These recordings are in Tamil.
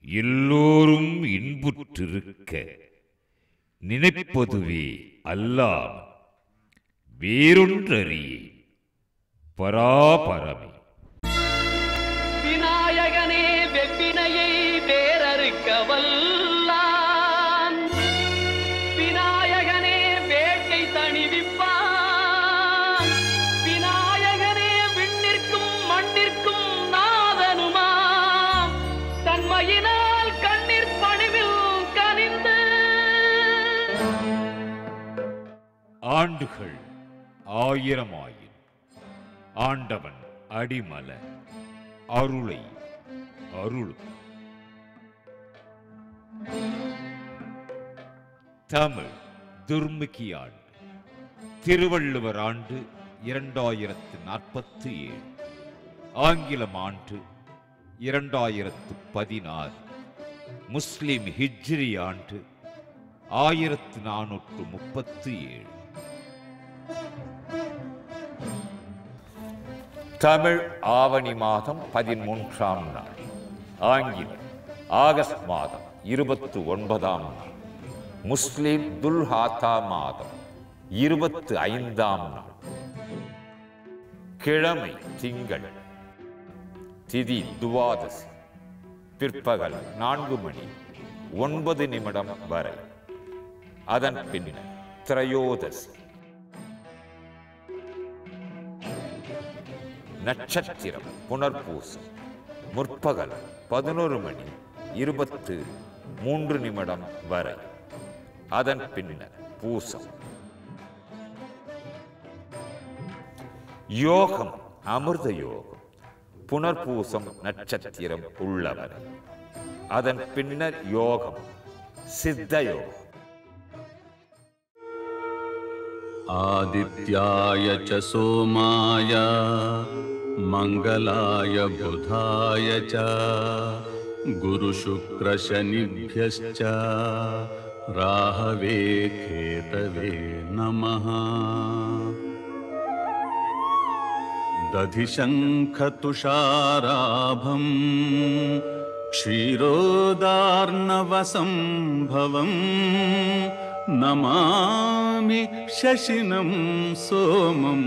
எல்லோரும் இன்புற்றிருக்க நினைப்பதுவே அல்லாம் வேறொன்றறியே பராபரமே விநாயகனே வெப்பினையை வேறறுக்க வல்லான் விநாயகனே வேட்டை தணிவிப்பான் விநாயகனே விண்ணிற்கும் மண்ணிற்கும் நாதனுமாம் தன்மையினால் கண்ணீர் பணிவில் கனிந்து ஆண்டுகள் ஆயிரமாயின் ஆண்டவன் அடிமல அருளை அருளும் தமிழ் துர்முகி ஆண்டு திருவள்ளுவர் ஆண்டு இரண்டாயிரத்து நாற்பத்தி ஏழு ஆங்கிலம் ஆண்டு இரண்டாயிரத்து பதினாறு முஸ்லிம் ஹிஜ்ரி ஆண்டு ஆயிரத்து நானூற்று முப்பத்து ஏழு தமிழ் ஆவணி மாதம் பதிமூன்றாம் நாள் ஆங்கிலம் ஆகஸ்ட் மாதம் இருபத்து ஒன்பதாம் நாள் முஸ்லிம் துல்ஹாத்தா மாதம் இருபத்து ஐந்தாம் நாள் கிழமை திங்கள் திதி துவாதசி பிற்பகல் நான்கு மணி ஒன்பது நிமிடம் வரை அதன் பின்னர் திரையோதசி நட்சத்திரம் புனர்பூசம் முற்பகல் பதினோரு மணி இருபத்து மூன்று நிமிடம் வரை அதன் பின்னர் பூசம் யோகம் அமிர்த யோகம் புனர்பூசம் நட்சத்திரம் உள்ளவரை அதன் பின்னர் யோகம் சித்த யோகம் आदित्याय च सोमाय मङ्गलाय बुधाय च गुरुशुक्रशनिभ्यश्च राहवे केतवे नमः दधिशङ्खतुषाराभम् क्षीरोदार्णवसम्भवम् नमामि शशिनं सोमं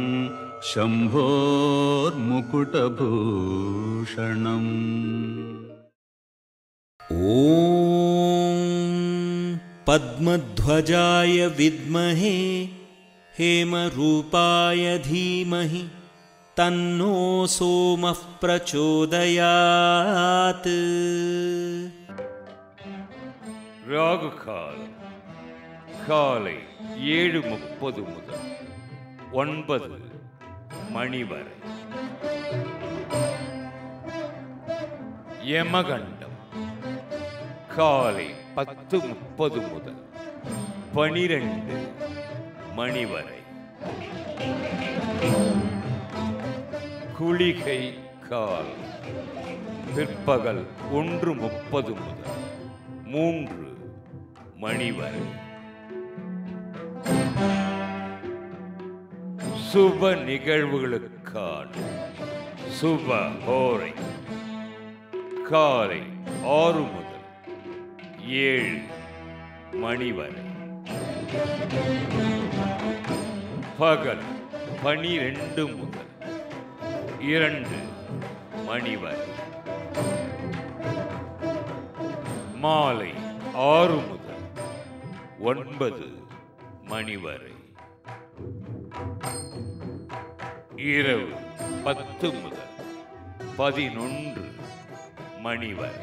शम्भोर्मुकुटभूषणम् ॐ पद्मध्वजाय विद्महे हेमरूपाय धीमहि तन्नो सोमः प्रचोदयात् ராகு காலம் காலை ஏழு முப்பது முதல் ஒன்பது மணி வரை யமகண்டம் காலை பத்து முப்பது முதல் பனிரெண்டு மணி வரை குளிகை கால் பிற்பகல் ஒன்று முப்பது முதல் மூன்று மணி வரை சுப நிகழ்வுகளுக்கான சுப ஹோரை காலை ஆறு முதல் ஏழு மணி வரை பகல் பனிரெண்டு முதல் இரண்டு மணி வரை மாலை ஆறு முதல் ஒன்பது மணி வரை இரவு பத்து முதல் பதினொன்று மணி வரை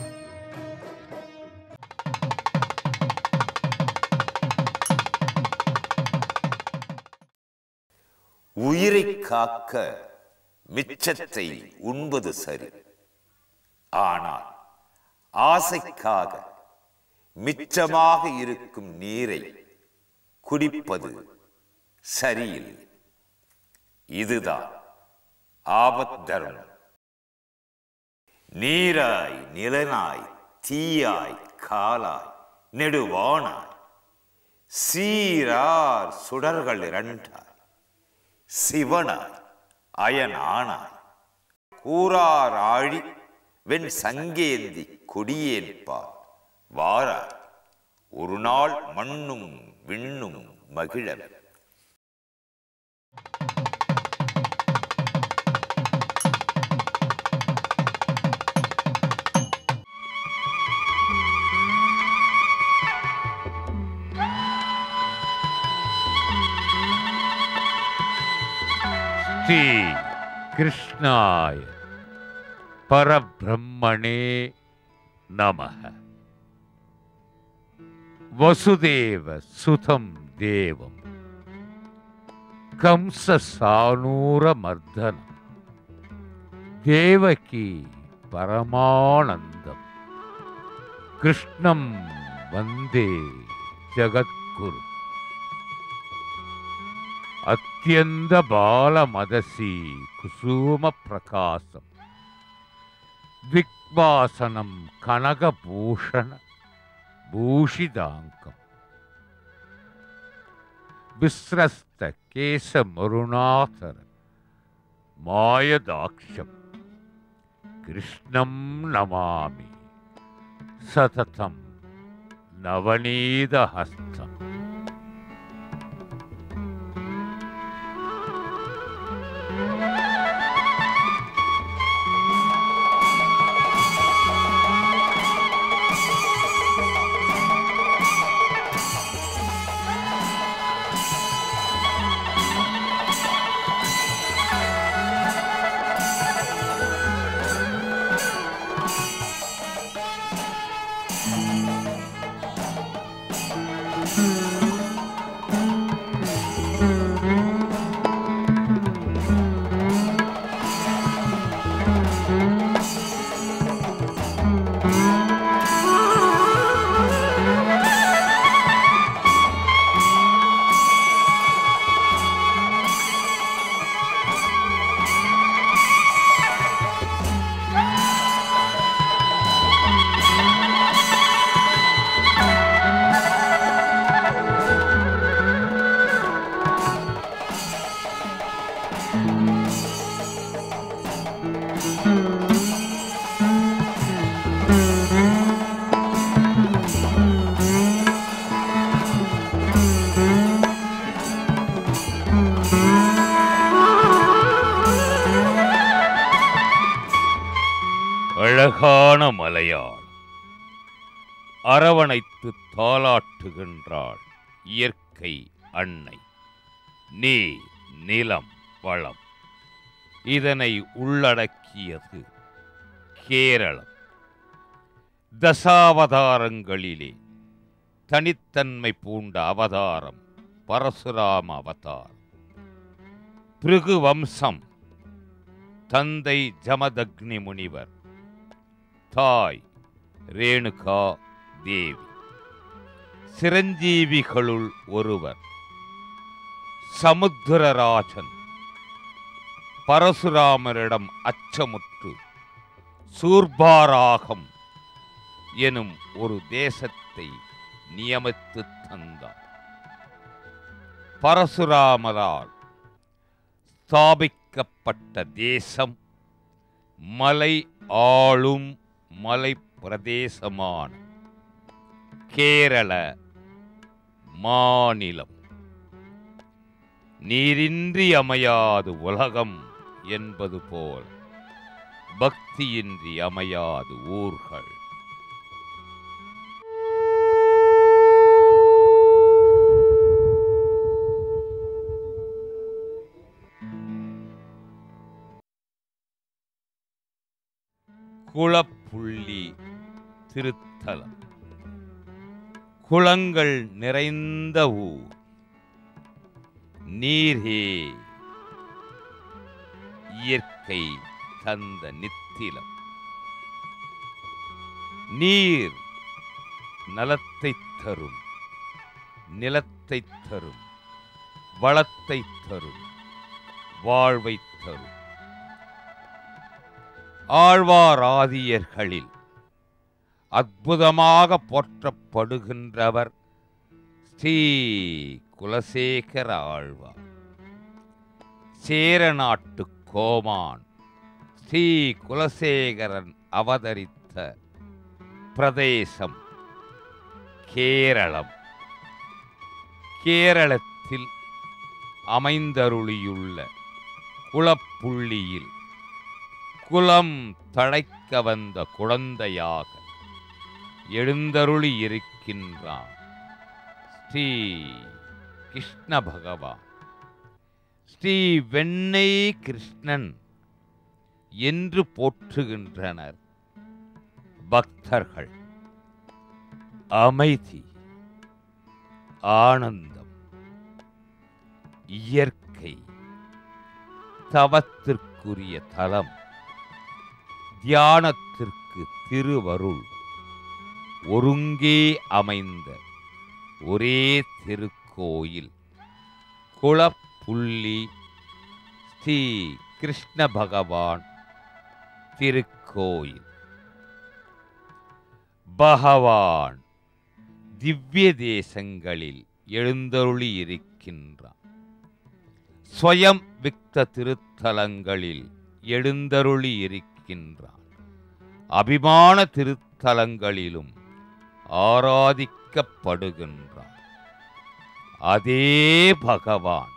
உயிரை காக்க மிச்சத்தை உண்பது சரி ஆனால் ஆசைக்காக மிச்சமாக இருக்கும் நீரை குடிப்பது சரியில்லை இதுதான் ஆபத் தர்மம் நீராய் நிலனாய் தீயாய் காலாய் நெடுவானாய் சீரார் சுடர்கள் இரண்டாய் சிவனாய் அயனானாய் கூறார் ஆழி வெண் சங்கேந்தி கொடியேற்பார் வாரார் ஒரு நாள் மண்ணும் விண்ணும் மகிழ ஸ்ரீ கிருஷ்ணாய பரபிரம்மணே நமः வசுதேவ சுதம் தேவம் கம்சசானூரமர்தனம் தேவகி பரமானந்தம் கிருஷ்ணம் வந்தே ஜகத்குரு అత్యంత బాలమదసి కుసుమ ప్రకాశం దిగ్వాసనం కనకభూషణ భూషిదాంకం విస్రస్త కేశమరుణాసర మాయదాక్షం కృష్ణం నమామి సతతం నవనీతహస్తం அழகான மலையாள் அரவணைத்து தாலாட்டுகின்றாள் இயற்கை அன்னை நீர் நிலம் வளம் இதனை உள்ளடக்கியது கேரளம் தசாவதாரங்களிலே தனித்தன்மை பூண்ட அவதாரம் பரசுராம அவதாரம் பிருகு வம்சம் தந்தை ஜமதக்னி முனிவர் தாய் ரேணுகா தேவி சிரஞ்சீவிகளுள் ஒருவர் சமுத்திரராஜன் பரசுராமரிடம் அச்சமுற்று சூர்பாராகம் எனும் ஒரு தேசத்தை நியமித்து தந்தார் பரசுராமரால் ஸ்தாபிக்கப்பட்ட தேசம் மலை ஆளும் மலை பிரதேசமான கேரள மாநிலம் நீரின்றி அமையாது உலகம் என்பது போல் பக்தியின்றி அமையாது ஊர்கள் குளப்புள்ளி திருத்தலம் குளங்கள் நிறைந்த ஊர் நீரே இயற்கை தந்த நித்திலம் நீர் நலத்தை தரும் நிலத்தை தரும் வளத்தை தரும் வாழ்வை தரும் ஆழ்வாராதியர்களில் அற்புதமாக போற்றப்படுகின்றவர் ஸ்ரீ குலசேகர ஆழ்வார் சேர நாட்டு கோமான் ஸ்ரீ குலசேகரன் அவதரித்த பிரதேசம் கேரளம் கேரளத்தில் அமைந்தருளியுள்ள குளப்புள்ளியில் குலம் தழைக்க வந்த குழந்தையாக எழுந்தருளி இருக்கின்றான் ஸ்ரீ கிருஷ்ண பகவான் ஸ்ரீ வெண்ணை கிருஷ்ணன் என்று போற்றுகின்றனர் பக்தர்கள் அமைதி ஆனந்தம் இயற்கை தவத்திற்குரிய தலம் தியானத்திற்கு திருவருள் ஒருங்கே அமைந்த ஒரே திருக்கோயில் குளப்புள்ளி ஸ்ரீ கிருஷ்ண பகவான் திருக்கோயில் பகவான் திவ்ய தேசங்களில் எழுந்தருளி இருக்கின்றான் ஸ்வயம் விக்த திருத்தலங்களில் எழுந்தருளி இருக்கின்றான் அபிமான திருத்தலங்களிலும் ஆராதிக்கப்படுகின்றான் அதே பகவான்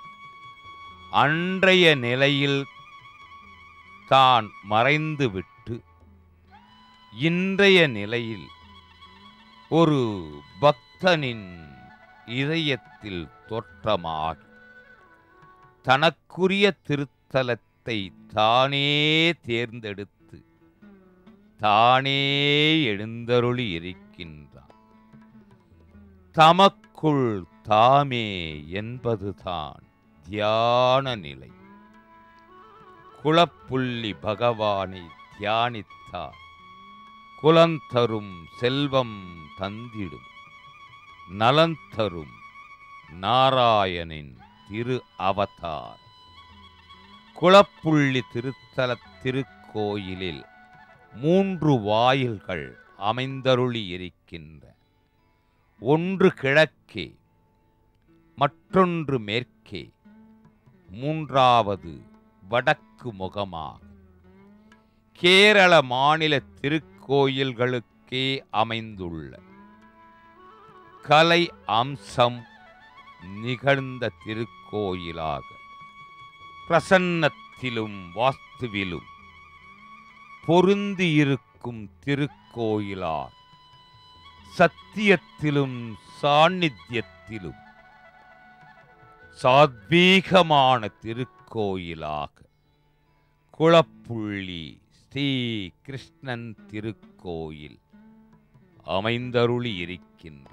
அன்றைய நிலையில் தான் மறைந்துவிட்டு இன்றைய நிலையில் ஒரு பக்தனின் இதயத்தில் தோற்றமாகி தனக்குரிய திருத்தலத்தை தானே தேர்ந்தெடுத்து தானே எழுந்தருளி இருக்கின்றான் தமக்குள் தாமே என்பதுதான் தியான நிலை குளப்புள்ளி பகவானை தியானித்தார் குலந்தரும் செல்வம் தந்திடும் நலந்தரும் நாராயணின் திரு அவதார் குளப்புள்ளி திருத்தல திருக்கோயிலில் மூன்று வாயில்கள் அமைந்தருளி இருக்கின்ற ஒன்று கிழக்கே மற்றொன்று மேற்கே மூன்றாவது வடக்கு முகமாக கேரள மாநில திருக்கோயில்களுக்கே அமைந்துள்ள கலை அம்சம் நிகழ்ந்த திருக்கோயிலாக பிரசன்னத்திலும் வாஸ்துவிலும் பொருந்தியிருக்கும் திருக்கோயிலார் சத்தியத்திலும் சாநித்தியத்திலும் சாத்வீகமான திருக்கோயிலாக குளப்புள்ளி ஸ்ரீ கிருஷ்ணன் திருக்கோயில் அமைந்தருளி இருக்கின்றது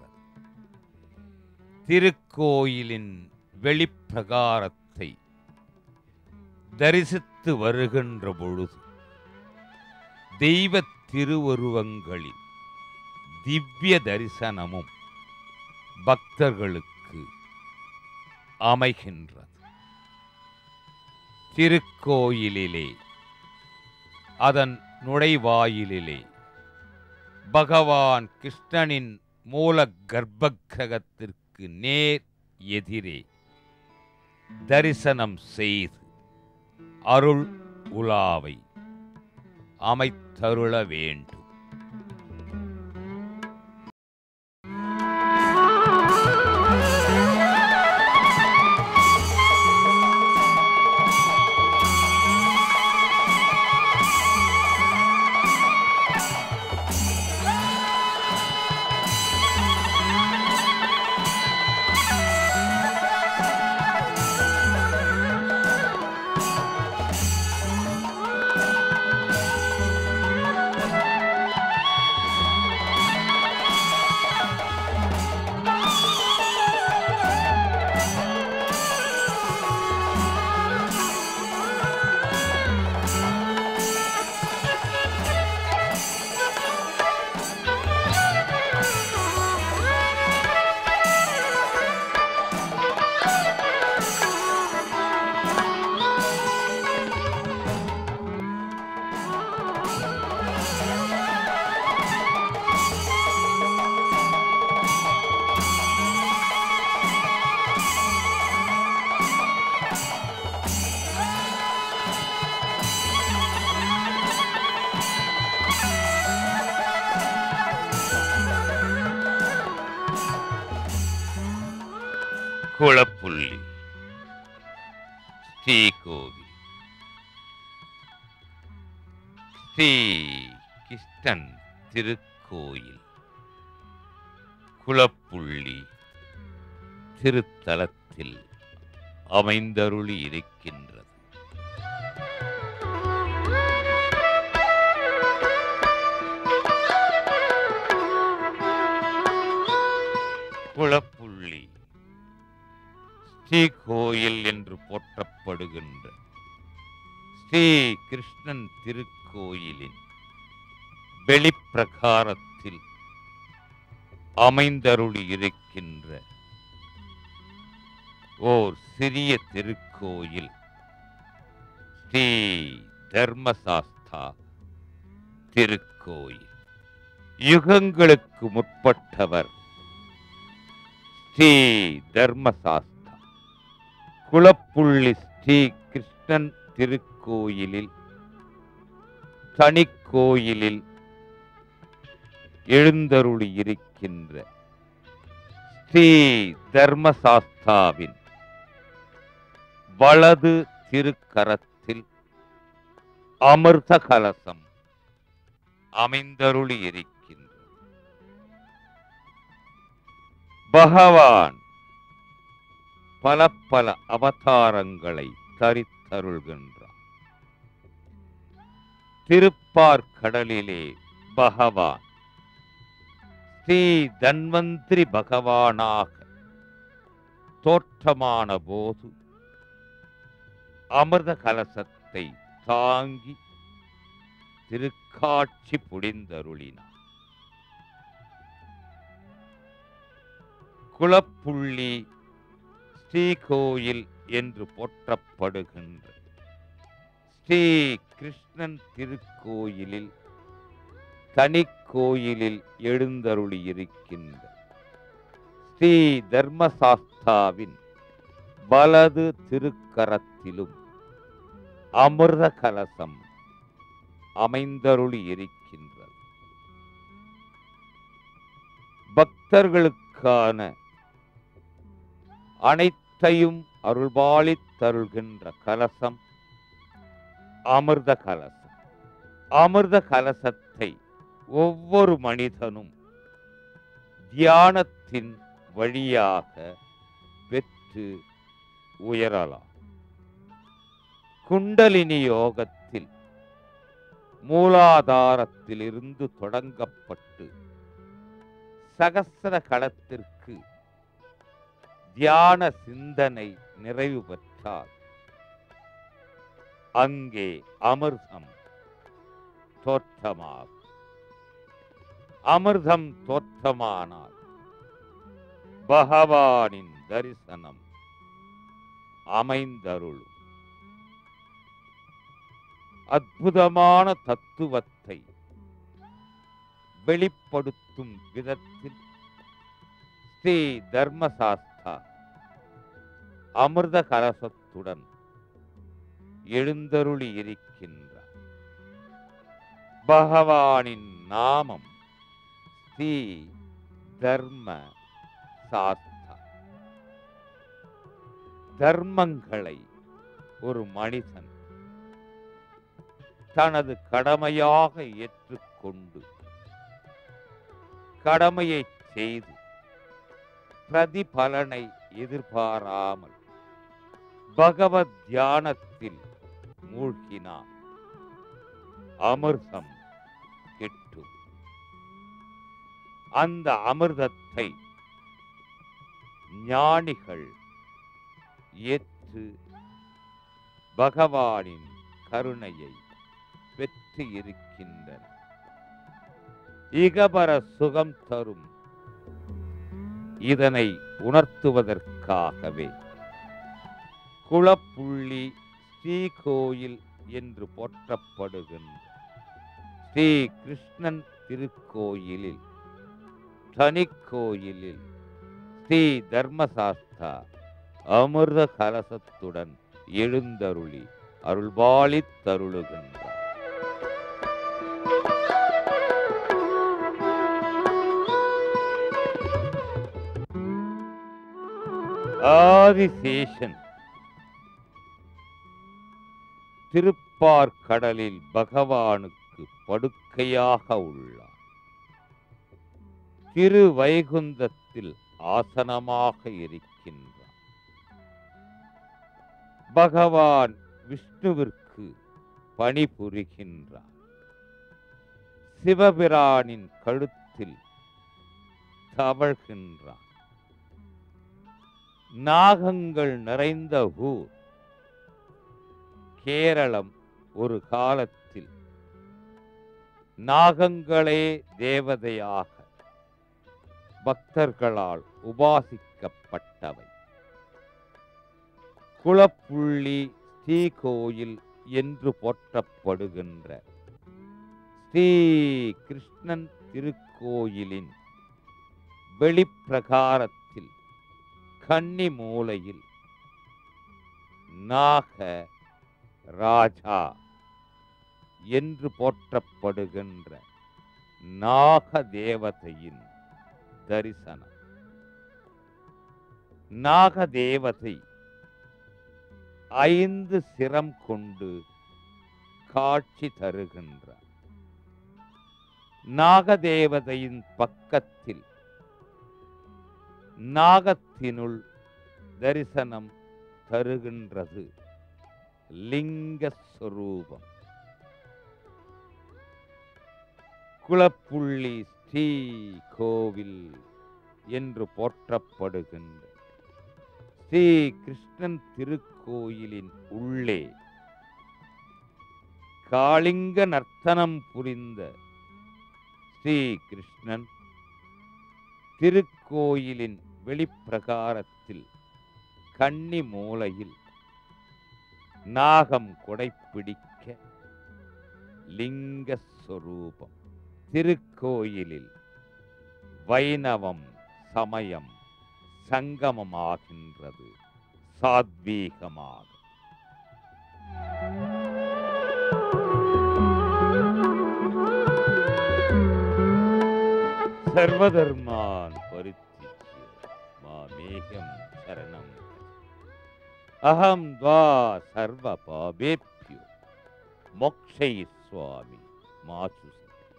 திருக்கோயிலின் வெளிப்பிரகாரத்தை தரிசித்து வருகின்ற பொழுது தெய்வ திருவுருவங்களின் திவ்ய தரிசனமும் பக்தர்களுக்கு அமைகின்றது திருக்கோயிலிலே அதன் நுழைவாயிலிலே பகவான் கிருஷ்ணனின் மூல கர்ப்பகிரகத்திற்கு நேர் எதிரே தரிசனம் செய்து அருள் உலாவை அமைத்தருள வேண்டும் ஆ குளப்புள்ளி ஸ்ரீகோவில் ஸ்ரீ கிருஷ்ணன் திருக்கோயில் குளப்புள்ளி திருத்தலத்தில் அமைந்தருளி இருக்கின்றது குளப்புள்ளி ஸ்ரீ கோயில் என்று போற்றப்படுகின்ற ஸ்ரீ கிருஷ்ணன் திருக்கோயிலின் வெளிப்பிரகாரத்தில் அமைந்தருளி இருக்கின்ற ஓர் சிறிய திருக்கோயில் ஸ்ரீ தர்மசாஸ்தா திருக்கோயில் யுகங்களுக்கு முற்பட்டவர் ஸ்ரீ தர்மசாஸ்தா குளப்புள்ளி ஸ்ரீ கிருஷ்ணன் திருக்கோயிலில் தனிக்கோயிலில் எழுந்தருளி இருக்கின்ற ஸ்ரீ தர்மசாஸ்தாவின் வலது திருக்கரத்தில் அமிர்த கலசம் அமைந்தருளி இருக்கின்ற பகவான் பல பல அவதாரங்களை தரித்தருள்கின்றார் திருப்பார்கடலிலே பகவான் ஸ்ரீ தன்வந்திரி பகவானாக தோற்றமான போது அமிர்த கலசத்தை தாங்கி திருக்காட்சி புடிந்தருளினார் குளப்புள்ளி ஸ்ரீகோயில் என்று போற்றப்படுகின்ற ஸ்ரீ கிருஷ்ணன் திருக்கோயிலில் தனிக்கோயிலில் எழுந்தருளி இருக்கின்ற ஸ்ரீ தர்மசாஸ்தாவின் வலது திருக்கரத்திலும் அமிர்த கலசம் அமைந்தருளி இருக்கின்றது பக்தர்களுக்கான அனைத்தையும் அருள்பாலித் தருள்கின்ற கலசம் அமிர்த கலசம் அமிர்த கலசத்தை ஒவ்வொரு மனிதனும் தியானத்தின் வழியாக பெற்று உயரலாம் குண்டலினி யோகத்தில் மூலாதாரத்திலிருந்து தொடங்கப்பட்டு சகசர களத்திற்கு தியான சிந்தனை நிறைவு பெற்றால் அங்கே அமிர்தம் தோற்றமாகும் அமிர்தம் தோற்றமானால் பகவானின் தரிசனம் அமைந்தருளும் அற்புதமான தத்துவத்தை வெளிப்படுத்தும் விதத்தில் ஸ்ரீ தர்மசாஸ்தா அமிர்த கலசத்துடன் எழுந்தருளி இருக்கின்றார் பகவானின் நாமம் ஸ்ரீ தர்ம சாஸ்தா தர்மங்களை ஒரு மனிதன் தனது கடமையாக ஏற்றுக்கொண்டு கடமையை செய்து பிரதிபலனை எதிர்பாராமல் பகவத் தியானத்தில் மூழ்கினான் அமிர்தம் கிட்டும் அந்த அமிர்தத்தை ஞானிகள் ஏற்று பகவானின் கருணையை பெற்று இருக்கின்றன இகபர சுகம் தரும் இதனை உணர்த்துவதற்காகவே குளப்புள்ளி ஸ்ரீகோயில் என்று போற்றப்படுகின்ற ஸ்ரீ கிருஷ்ணன் திருக்கோயிலில் தனிக்கோயிலில் ஸ்ரீ தர்மசாஸ்தா அமிர்த கலசத்துடன் எழுந்தருளி அருள்பாலித் தருளுகின்றார் ஆதிசேஷன் திருப்பார்கடலில் பகவானுக்கு படுக்கையாக உள்ளார் திருவைகுந்தத்தில் ஆசனமாக இருக்கின்றார் பகவான் விஷ்ணுவிற்கு பணிபுரிகின்றார் சிவபிரானின் கழுத்தில் தவழ்கின்றார் நாகங்கள் நிறைந்த ஊர் கேரளம் ஒரு காலத்தில் நாகங்களே தேவதையாக பக்தர்களால் உபாசிக்கப்பட்டவை குளப்புள்ளி ஸ்ரீகோயில் என்று போற்றப்படுகின்ற ஸ்ரீ கிருஷ்ணன் திருக்கோயிலின் வெளிப்பிரகாரத்தில் கன்னி மூலையில் நாக ராஜா என்று போற்றப்படுகின்ற நாக தேவதையின் தரிசனம் நாக தேவதை ஐந்து சிரம் கொண்டு காட்சி தருகின்றார் நாகதேவதையின் பக்கத்தில் நாகத்தினுள் தரிசனம் தருகின்றது லிங்கஸ்வரூபம் குளப்புள்ளி ஸ்ரீ கோவில் என்று போற்றப்படுகின்ற ஸ்ரீ கிருஷ்ணன் திருக்கோயிலின் உள்ளே காளிங்க நர்த்தனம் புரிந்த ஸ்ரீ கிருஷ்ணன் திருக்கோயிலின் வெளிப்பிரகாரத்தில் கன்னி மூலையில் நாகம் கொடைப்பிடிக்க லிங்கஸ்வரூபம் திருக்கோயிலில் வைணவம் சமயம் சங்கமமாகின்றது சாத்வீகமாக சர்வதர்மான் பரித்திச்ய மாமேகம் சரணம் அகம் துவா சர்வ பாபேப்யோ மோக்ஷை சுவாமி மாசு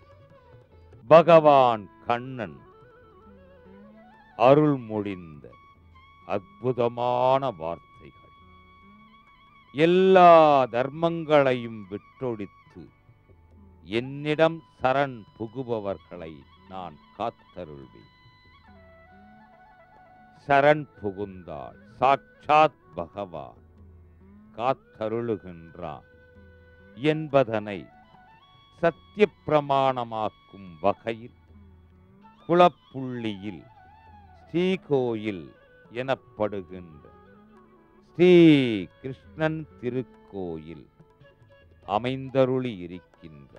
பகவான் கண்ணன் அருள் முடிந்த அற்புதமான வார்த்தைகள் எல்லா தர்மங்களையும் விட்டொழித்து என்னிடம் சரண் புகுபவர்களை நான் காத்தருள்வேன் சரண் புகுந்தால் சாட்சாத் பகவான் காத்தருளுகின்றான் என்பதனை சத்திய பிரமாணமாக்கும் வகையில் குளப்புள்ளியில் ஸ்ரீகோயில் எனப்படுகின்ற ஸ்ரீ கிருஷ்ணன் திருக்கோயில் அமைந்தருளி இருக்கின்ற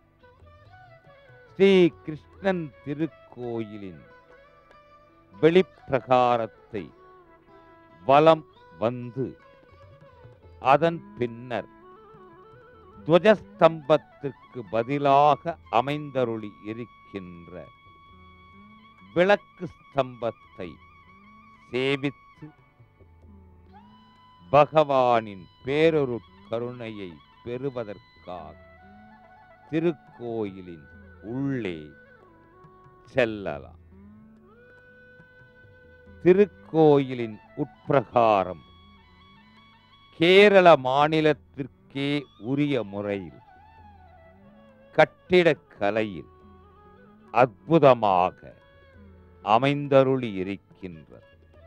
ஸ்ரீ கிருஷ்ணன் திருக்கோயிலின் வெளிப்பிரகாரத்தை வலம் வந்து அதன் பின்னர் துவஜஸ்தம்பத்திற்கு பதிலாக அமைந்தருளி இருக்கின்ற விளக்கு ஸ்தம்பத்தை சேவித்து பகவானின் பேரொரு கருணையை பெறுவதற்காக திருக்கோயிலின் உள்ளே செல்லலாம் திருக்கோயிலின் உட்பிரகாரம் கேரள மாநிலத்திற்கே உரிய முறையில் கட்டிடக்கலையில் அற்புதமாக அமைந்தருளி இருக்கின்றது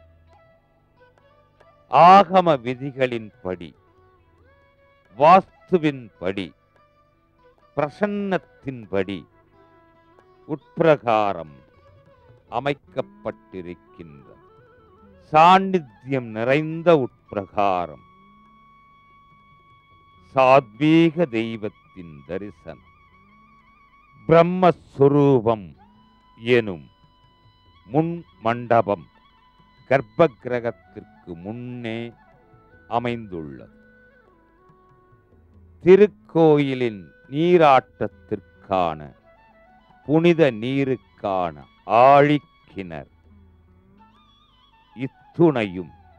ஆகம விதிகளின்படி வாஸ்துவின்படி பிரசன்னத்தின்படி உட்பிரகாரம் அமைக்கப்பட்டிருக்கின்றது சாநித்தியம் நிறைந்த உட்பிரகாரம் சாத்வீக தெய்வத்தின் தரிசனம் பிரம்மஸ்வரூபம் எனும் முன் மண்டபம் கர்ப்ப கிரகத்திற்கு முன்னே அமைந்துள்ளது திருக்கோயிலின் நீராட்டத்திற்கான புனித நீருக்கான ஆழிக்கிணர் இத்துணையும்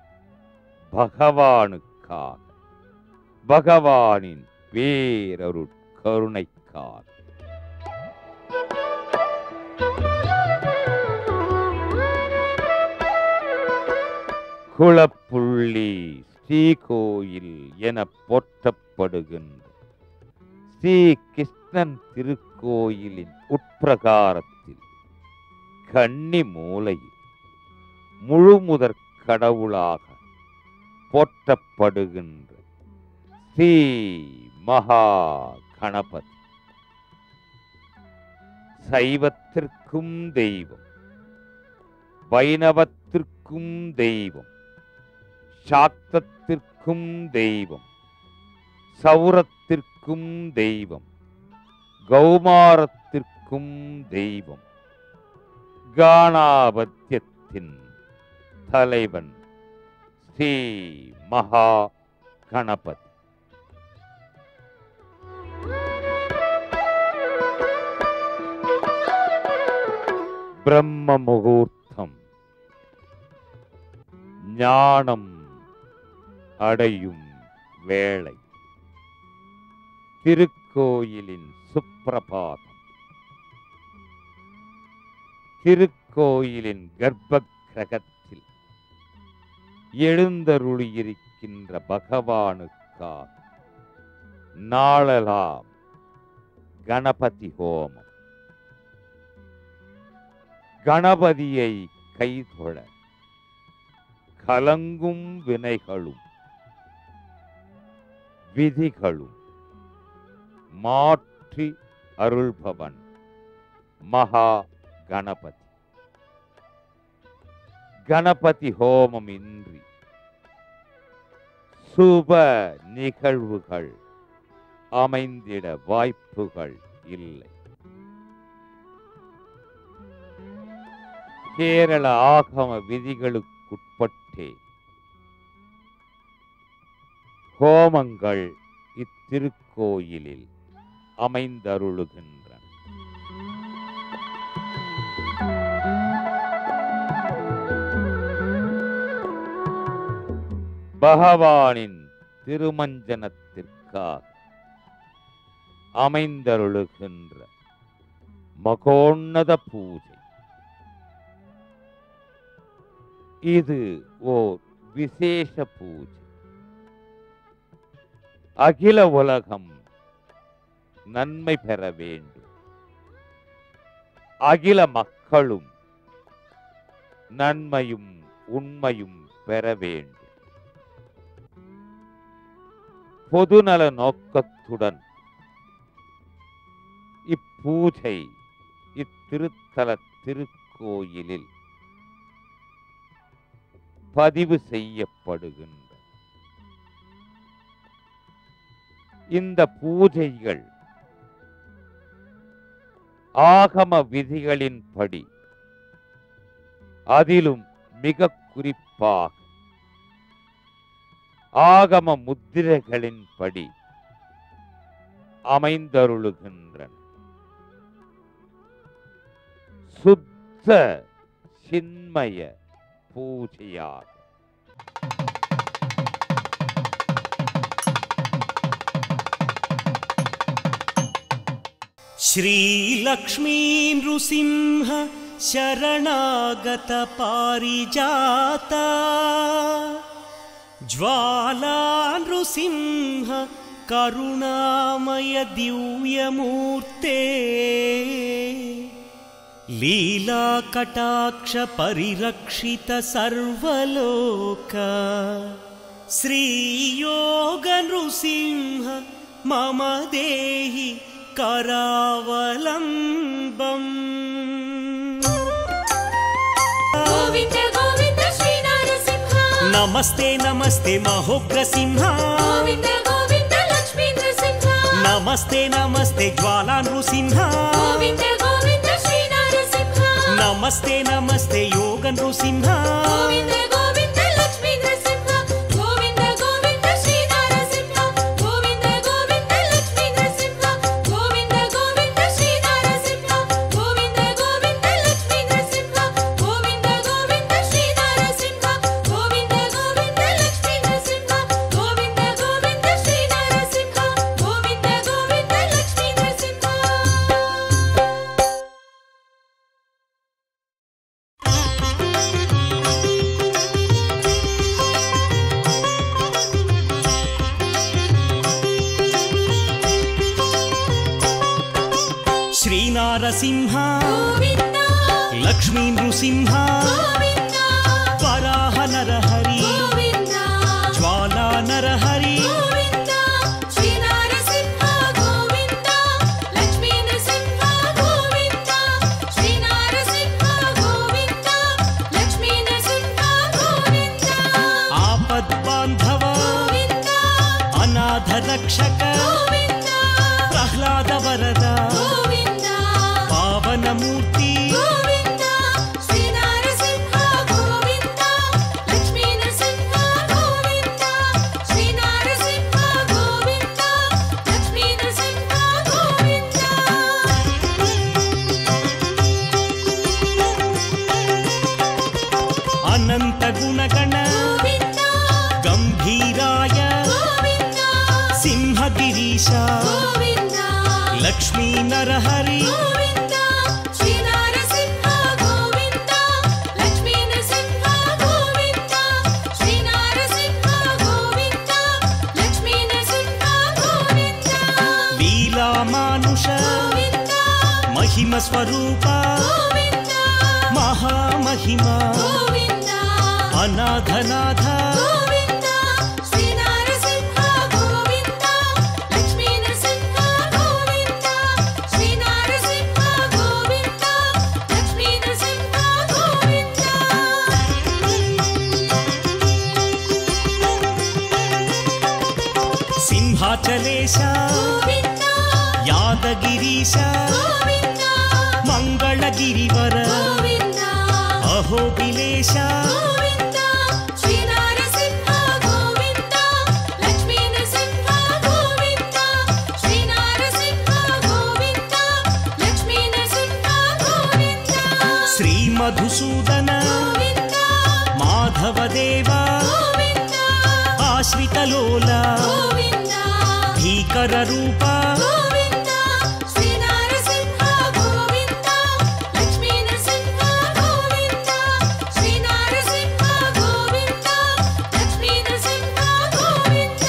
பகவானுக்காக பகவானின் பேரருட் கருணைக்காக குளப்புள்ளி ஸ்ரீகோயில் என போற்றப்படுகின்ற ஸ்ரீ கிருஷ்ணன் திருக்கோயிலின் உட்பிரகாரத்தில் கன்னி மூலையில் முழுமுதற் கடவுளாக போற்றப்படுகின்ற ஸ்ரீ மகா கணபதி சைவத்திற்கும் தெய்வம் வைணவத்திற்கும் தெய்வம் சாக்தத்திற்கும் தெய்வம் சௌரத்திற்கும் தெய்வம் கௌமாரத்திற்கும் தெய்வம் கானாபத்தியத்தின் தலைவன் ஸ்ரீ மகா கணபதி பிரம்ம முகூர்த்தம் ஞானம் அடையும் வேளை திருக்கோயிலின் சுப்பிரபாதம் திருக்கோயிலின் கர்ப்ப கிரகத்தில் எழுந்தருளியிருக்கின்ற பகவானுக்காக நாளலாம் கணபதி ஹோமம் கணபதியை கைதொழ கலங்கும் வினைகளும் விதிகளும் மாற்றி அருள்பவன் மகா கணபதி கணபதி ஹோமம் இன்றி சுப நிகழ்வுகள் அமைந்திட வாய்ப்புகள் இல்லை கேரள ஆகம விதிகளுக்குட்பட்டே ஹோமங்கள் இத்திருக்கோயிலில் அமைந்தருளுகின்றன பகவானின் திருமஞ்சனத்திற்காக அமைந்தருளுகின்ற மகோன்னத பூஜை இது ஓர் விசேஷ பூஜை அகில உலகம் நன்மை பெற வேண்டும் அகில மக்களும் நன்மையும் உண்மையும் பெற வேண்டும் பொதுநல நோக்கத்துடன் இப்பூஜை இத்திருத்தல திருக்கோயிலில் பதிவு செய்யப்படுகின்ற இந்த பூஜைகள் ஆகம விதிகளின்படி அதிலும் மிக குறிப்பாக ஆகம முத்திரைகளின்படி அமைந்தருளுகின்றன சுத்த சின்மய பூஜையாக श्रीलक्ष्मीनृसिंह शरणागतपारिजाता ज्वालानृसिंह करुणामय दिव्यमूर्ते लीलाकटाक्षपरिरक्षित सर्वलोक श्रीयोगनृसिंह मम देहि करावलम्बम् गोविन्द गोविन्द श्रीनरसिंह नमस्ते नमस्ते महोग्रसिंह गोविन्द गोविन्द लक्ष्मी नृसिंह नमस्ते नमस्ते ज्वालानृसिंह गोविन्द गोविन्द श्रीनरसिंह नमस्ते नमस्ते योगनृसिंह गोविन्द गोविन्द लक्ष्मी नृसिंह गोविन्द गोविन्द श्रीनरसिंह गोविन्द गोविन्द लक्ष्मी नृसिंह गोविन्द गोविन्द श्रीनरसिंह गोविन्द गोविन्द लक्ष्मी नृसिंह गोविन्द गोविन्द श्रीनरसिंह गोविन्द गोविन्द लक्ष्मी నరసింహ గోవింద లక్ష్మీ నృసింహ గోవింద వరాహ నరహరి గోవింద జ్వాలా నరహరి గోవింద శ్రీ నరసింహ గోవింద లక్ష్మీ నరసింహ గోవింద శ్రీ నరసింహ గోవింద లక్ష్మీ నరసింహ గోవింద ఆపద్బాంధవ గోవింద అనాథ రక్షక గోవింద ప్రహ్లాద వరద గోవింద పావనమూర్తి గోవింద శ్రీ నరసింహ గోవింద లక్ష్మీ నరసింహ గోవింద శ్రీ నరసింహ గోవింద లక్ష్మీ నరసింహ గోవింద అనంత గుణగణ గోవింద గంభీరాయ గోవింద సింహగిరీశ గోవింద లక్ష్మీ నరహరి గోవింద శ్రీ నరసింహ గోవింద లక్ష్మీ నరసింహ గోవింద శ్రీ నరసింహ గోవింద లక్ష్మీ నరసింహ గోవింద లీలామానుష గోవింద మహిమ స్వరూప గోవింద మహామహిమ గోవింద అనాథనాథ గోవింద శ్రీ నరసింహ గోవింద లక్ష్మీ నరసింహ గోవింద శ్రీ నరసింహ గోవింద లక్ష్మీ నరసింహ గోవింద సింహాచలేశ గోవింద యాదగిరీశ గోవింద మంగళగిరివర గోవింద అహోబిలేశ గోవింద శ్రీ నరసింహ గోవింద లక్ష్మీ నరసింహ గోవింద శ్రీ నరసింహ గోవింద లక్ష్మీ నరసింహ గోవింద శ్రీ మధుసూదన గోవింద మాధవదేవ గోవింద ఆశ్రితలోల గోవింద భీకర రూప గోవింద శ్రీ నరసింహ గోవింద లక్ష్మీ నరసింహ గోవింద శ్రీ నరసింహ గోవింద లక్ష్మీ నరసింహ గోవింద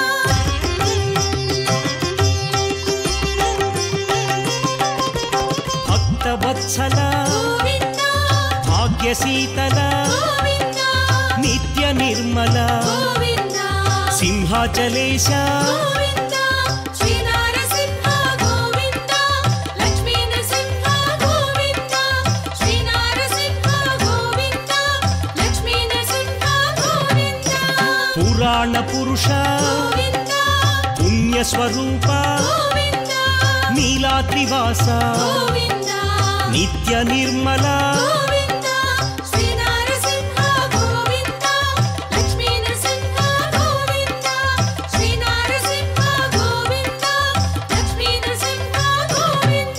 భక్తవత్సల గోవింద భాగ్యశీతల గోవింద నిత్య నిర్మల గోవింద సింహాచలేశ గోవింద శ్రీ నరసింహ గోవింద లక్ష్మీ నరసింహ గోవింద శ్రీ నరసింహ గోవింద లక్ష్మీ నరసింహ గోవింద పురాణ పురుష గోవింద పుణ్య స్వరూప గోవింద నీలాద్రివాస గోవింద నిత్య నిర్మల గోవింద శ్రీ నరసింహ గోవింద లక్ష్మీ నరసింహ గోవింద శ్రీ నరసింహ గోవింద లక్ష్మీ నరసింహ గోవింద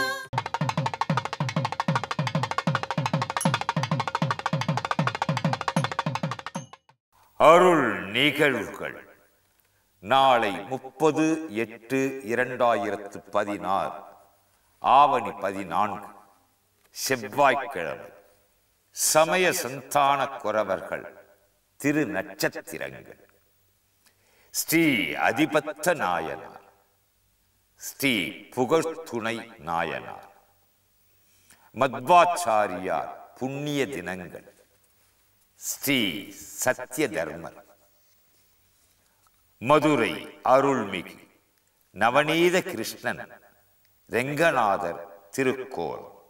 அருள் நிகழ்வுகள் நாளை முப்பது எட்டு இரண்டாயிரத்து பதினாறு ஆவணி பதினான்கு செவ்வாய்க்கிழமை சமய சந்தான குறவர்கள் திரு நட்சத்திரங்கள் ஸ்ரீ அதிபத்த நாயனார் ஸ்ரீ புகழ்துணை நாயனார் மத்வாச்சாரியார் புண்ணிய தினங்கள் ஸ்ரீ சத்ய தர்மர் மதுரை அருள்மிகு நவநீத கிருஷ்ணன் ரெங்கநாதர் திருக்கோலம்